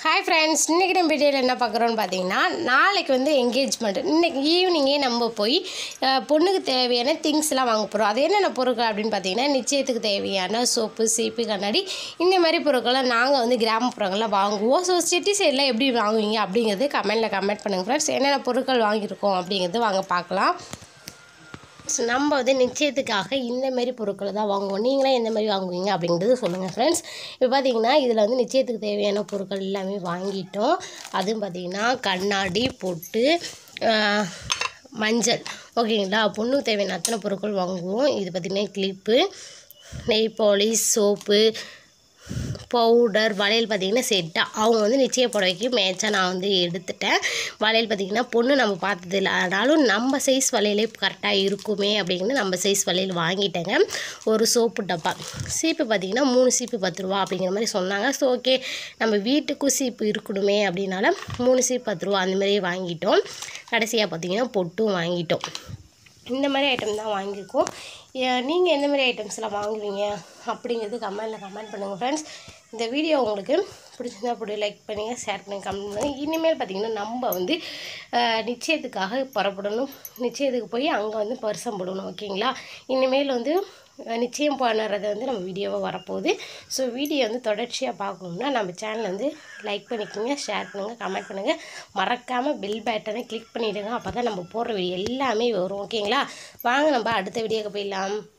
hi friends இன்றைக்கி நம்ம வீடியோவில் என்ன பார்க்குறோன்னு பார்த்தீங்கன்னா நாளைக்கு வந்து என்கேஜ்மெண்ட் இன்றைக்கி ஈவினிங்கே நம்ம போய் அஹ், பொண்ணுக்கு தேவையான திங்ஸ்லாம் வாங்க போகிறோம் அது என்னென்ன பொருட்கள் அப்படின்னு பார்த்தீங்கன்னா நிச்சயத்துக்கு தேவையான சோப்பு சீப்பு கண்ணாடி இந்த மாதிரி பொருட்களை நாங்கள் வந்து கிராமப்புறங்களில் வாங்குவோம் ஸோ சிட்டி சைடில் எப்படி வாங்குவீங்க அப்படிங்கிறது கமெண்ட்டில் கமெண்ட் பண்ணுங்கள் ஃப்ரெண்ட்ஸ் என்னென்ன பொருட்கள் வாங்கியிருக்கோம் அப்படிங்கிறது வாங்க பார்க்கலாம் ஸோ நம்ம வந்து நிச்சயத்துக்காக இந்த மாதிரி பொருட்களை தான் வாங்குவோம் நீங்களாம் எந்த மாதிரி வாங்குவீங்க அப்படிங்கிறது சொல்லுங்கள் ஃப்ரெண்ட்ஸ் இப்போ பார்த்தீங்கன்னா இதில் வந்து நிச்சயத்துக்கு தேவையான பொருட்கள் எல்லாமே வாங்கிட்டோம் அதுவும் பார்த்தீங்கன்னா கண்ணாடி பொட்டு ஆஹ், மஞ்சள் ஓகேங்களா பொண்ணுக்கு தேவையான அத்தனை பொருட்கள் வாங்குவோம் இது பார்த்திங்கன்னா கிளிப்பு நெய் பாலிஷ் சோப்பு பவுடர் வளையல் பார்த்திங்கன்னா செட்டாக அவங்க வந்து நிச்சய புடவைக்கு மேட்சாக நான் வந்து எடுத்துட்டேன் வளையல் பார்த்திங்கன்னா பொண்ணு நம்ம பார்த்தது இல்லை ஆனாலும் நம்ம சைஸ் வளையலே கரெக்டாக இருக்குமே அப்படிங்கிறது நம்ம சைஸ் வளையல் வாங்கிட்டேங்க ஒரு சோப்பு டப்பா சீப்பு பார்த்திங்கன்னா மூணு சீப்பு பத்து ரூபா அப்படிங்கிற மாதிரி சொன்னாங்க ஸோ ஓகே நம்ம வீட்டுக்கும் சீப்பு இருக்கணுமே அப்படின்னால மூணு சீப்பு பத்து ரூபா அந்த மாதிரி வாங்கிட்டோம் கடைசியாக பார்த்திங்கன்னா பொட்டும் வாங்கிட்டோம் இந்த மாதிரி ஐட்டம் தான் வாங்கியிருக்கோம் நீங்கள் எந்த மாதிரி ஐட்டம்ஸ்லாம் வாங்குவீங்க அப்படிங்கிறது கமெண்டில் கமெண்ட் பண்ணுங்கள் ஃப்ரெண்ட்ஸ் இந்த வீடியோ உங்களுக்கு பிடிச்சிருந்தா அப்படி லைக் பண்ணுங்கள் ஷேர் பண்ணுங்கள் கமெண்ட் பண்ணுங்கள் இனிமேல் பார்த்தீங்கன்னா நம்ம வந்து அஹ், நிச்சயத்துக்காக புறப்படணும் நிச்சயத்துக்கு போய் அங்கே வந்து பரிசம் போடணும் ஓகேங்களா இனிமேல் வந்து அஹ், நிச்சயம் பண்ணுறது வந்து நம்ம வீடியோவாக வரப்போகுது ஸோ வீடியோ வந்து தொடர்ச்சியாக பார்க்கணுன்னா நம்ம சேனலை வந்து லைக் பண்ணிக்கோங்க ஷேர் பண்ணுங்கள் கமெண்ட் பண்ணுங்கள் மறக்காமல் பெல் பட்டனை கிளிக் பண்ணிவிடுங்க அப்போ தான் நம்ம போடுற வீடியோ எல்லாமே வரும் ஓகேங்களா வாங்க நம்ம அடுத்த வீடியோக்கு போயிடலாம்